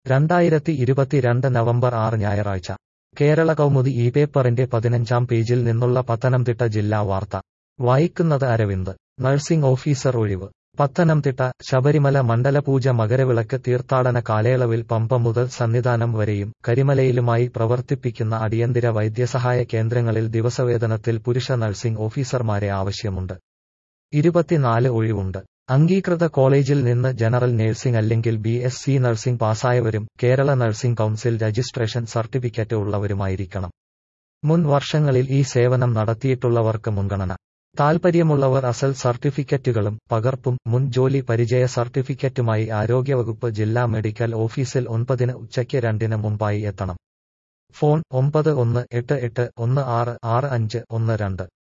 രണ്ടായിരത്തി ഇരുപത്തിരണ്ട് നവംബർ ആറ് ഞായറാഴ്ച കേരള കൗമുദി ഈ പേപ്പറിന്റെ പതിനഞ്ചാം പേജിൽ നിന്നുള്ള പത്തനംതിട്ട ജില്ലാ വാർത്ത വായിക്കുന്നത് അരവിന്ദ് നഴ്സിംഗ് ഓഫീസർ ഒഴിവ് പത്തനംതിട്ട ശബരിമല മണ്ഡലപൂജ മകരവിളക്ക് തീർത്ഥാടന കാലയളവിൽ പമ്പ മുതൽ സന്നിധാനം വരെയും കരിമലയിലുമായി പ്രവർത്തിപ്പിക്കുന്ന അടിയന്തര വൈദ്യസഹായ കേന്ദ്രങ്ങളിൽ ദിവസവേതനത്തിൽ പുരുഷ നഴ്സിംഗ് ഓഫീസർമാരെ ആവശ്യമുണ്ട് ഇരുപത്തിനാല് ഒഴിവുണ്ട് അംഗീകൃത കോളേജിൽ നിന്ന് ജനറൽ നഴ്സിംഗ് അല്ലെങ്കിൽ ബി എസ് സി നഴ്സിംഗ് പാസ്സായവരും Kerala nursing council registration certificate ഉള്ളവരുമായിരിക്കണം മുൻ വർഷങ്ങളിൽ ഈ സേവനം നടത്തിയിട്ടുള്ളവർക്ക് മുൻഗണന താൽപ്പര്യമുള്ളവർ അസൽ സർട്ടിഫിക്കറ്റുകളും പകർപ്പും മുൻ ജോലി പരിചയ സർട്ടിഫിക്കറ്റുമായി ആരോഗ്യവകുപ്പ് ജില്ലാ മെഡിക്കൽ ഓഫീസിൽ ഒൻപതിന് ഉച്ചയ്ക്ക് രണ്ടിന് മുമ്പായി എത്തണം ഫോൺ ഒമ്പത് ഒന്ന് എട്ട് എട്ട് ഒന്ന് ആറ് ആറ് അഞ്ച് ഒന്ന് രണ്ട്